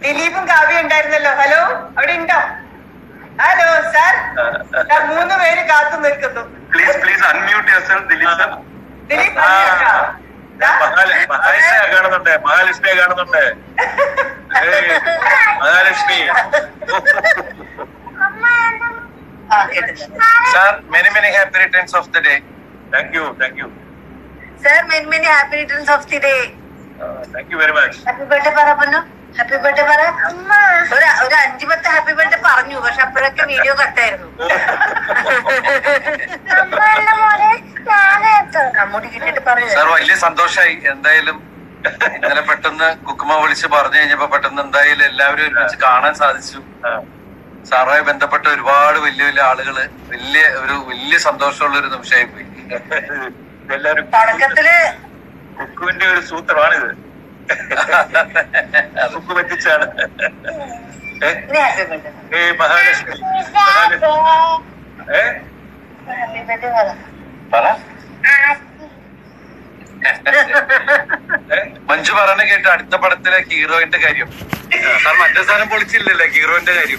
ദിലീപും കാവ്യ ഉണ്ടായിരുന്നല്ലോ ഹലോ അവിടെ ഉണ്ടോ ഹലോ സാർ ദാ മൂന്ന് പേര് കാത്തു നിൽക്കുന്നു please please unmute your Dileep sir Dileep ആ. വന്നിട്ടുണ്ടോ? ദാ. മഹാലക്ഷ്മിയെ കാണുന്നുണ്ട് മഹാലക്ഷ്മിയെ കാണുന്നുണ്ട് ഏയ്, മഹാലക്ഷ്മി ആ, കേട്ടിട്ടുണ്ട്. Sir many many happy returns of the day thank you thank you Sir, many many happy returns of the day. Thank you very much happy birthday പറ പൊന്നു ഹാപ്പി ബർത്ത്ഡേ പറ ഒരു ഒരു അഞ്ചു പത്ത് ഹാപ്പി ബർത്ത്ഡേ പറഞ്ഞു പക്ഷെ അപ്പോഴൊക്കെ വീഡിയോ കട്ടായിരുന്നു അമ്മൂടി കിട്ടിയിട്ട് പറഞ്ഞു സാർ വലിയ സന്തോഷായി എന്തായാലും ഇന്നലെ പെട്ടെന്ന് കുക്കുമ വിളിച്ച് പറഞ്ഞു കഴിഞ്ഞപ്പോ പെട്ടെന്ന് എന്തായാലും എല്ലാവരും ഒരുമിച്ച് കാണാൻ സാധിച്ചു സാറുമായി ബന്ധപ്പെട്ട ഒരുപാട് വലിയ വലിയ ആളുകള് വലിയ ഒരു വലിയ സന്തോഷമുള്ള ഒരു നിമിഷമായി പോയി എല്ലാരും തുടക്കത്തില് കുക്കുവിന്റെ ഒരു സൂത്രമാണിത് കുക്കു പറ്റിച്ചാണ് ഏ? ഇനി ഹാപ്പി ബർത്ത്ഡേ ഏ മഹാലക്ഷ്മി മഹാലക്ഷ്മി ഏ ഹാപ്പി ബർത്ത്ഡേ പറ പറ ഏ? മഞ്ജു പറഞ്ഞ കേട്ട് അടുത്ത പടത്തിലെ ഹീറോയിന്റെ കാര്യം സാർ മറ്റേ സാധനം പൊളിച്ചില്ലല്ലേ ഹീറോയിന്റെ കാര്യം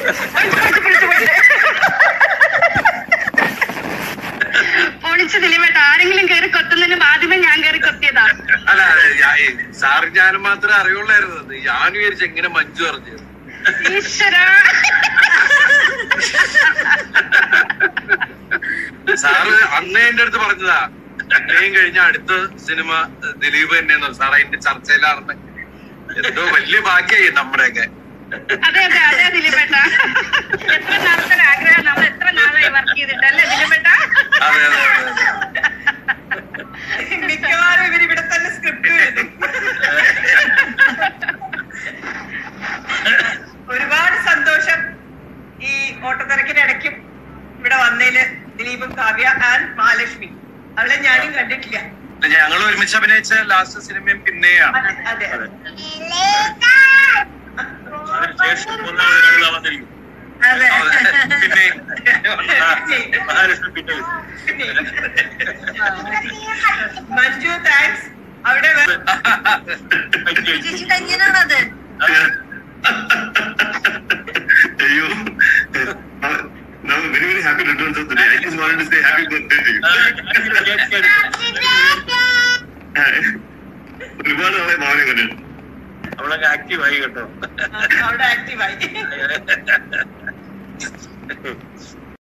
പൊളിച്ചു ദിലീപേട്ട ആരെങ്കിലും കയറി കൊത്തുന്നതിന് ആദ്യമേ ഞാൻ കയറി കൊത്തിയതാ അല്ല സാറ് ഞാനും മാത്രമേ അറിയുള്ളായിരുന്നു അത് ഞാൻ വിചാരിച്ചു എങ്ങനെ മഞ്ജു അറിഞ്ഞു ഈശ്വര സാറ് അന്നേ എന്റെ അടുത്ത് പറഞ്ഞതാ അന്നേയും കഴിഞ്ഞ അടുത്ത സിനിമ ദിലീപ് തന്നെയെന്ന് സാർ അതിന്റെ ചർച്ചയിലാണെന്ന് എന്തോ വലിയ ഭാഗ്യായി നമ്മുടെയൊക്കെ അതെ അതെ അതെ ദിലീപേട്ട എത്ര നാളത്തെ ഒരു ആഗ്രഹം നമ്മൾ എത്ര നാളായി വർക്ക് ചെയ്തിട്ട് അല്ലേ ദിലീപേട്ട അതെ അതെ അതെ മിക്കവാറും ഇവർ ഇവിടെ തന്നെ സ്ക്രിപ്റ്റ് എഴുതും ഒരുപാട് സന്തോഷം ഈ ഓട്ടത്തിരക്കിനിടയ്ക്കും ഇവിടെ വന്നതില് ദിലീപും കാവ്യ ആൻഡ് മഹാലക്ഷ്മി അവളെ ഞാനും കണ്ടിട്ടില്ല ഞങ്ങൾ ഒരുമിച്ച് അഭിനയിച്ച ലാസ്റ്റ് സിനിമയും പിന്നെയാണ് അതെ അതെ അതിനുശേഷം മൂന്നാമത് വന്നിരിക്കും അതെ പിന്നെ മഹാലക്ഷ്മി പിന്നെ മഞ്ജു താങ്ക്സ് അവിടെ വേ- അയ്യോ. ചേച്ചി കഞ്ഞിനാണത് അയ്യോ now very very happy returns of the day. I just wanted to say happy birthday to you. ഒരുപാട് നാളെ മാവനെ കണ്ടിട്ട് അവളങ്ങ് ആക്റ്റീവ് ആയി കേട്ടോ അവിടെ ആക്റ്റീവായി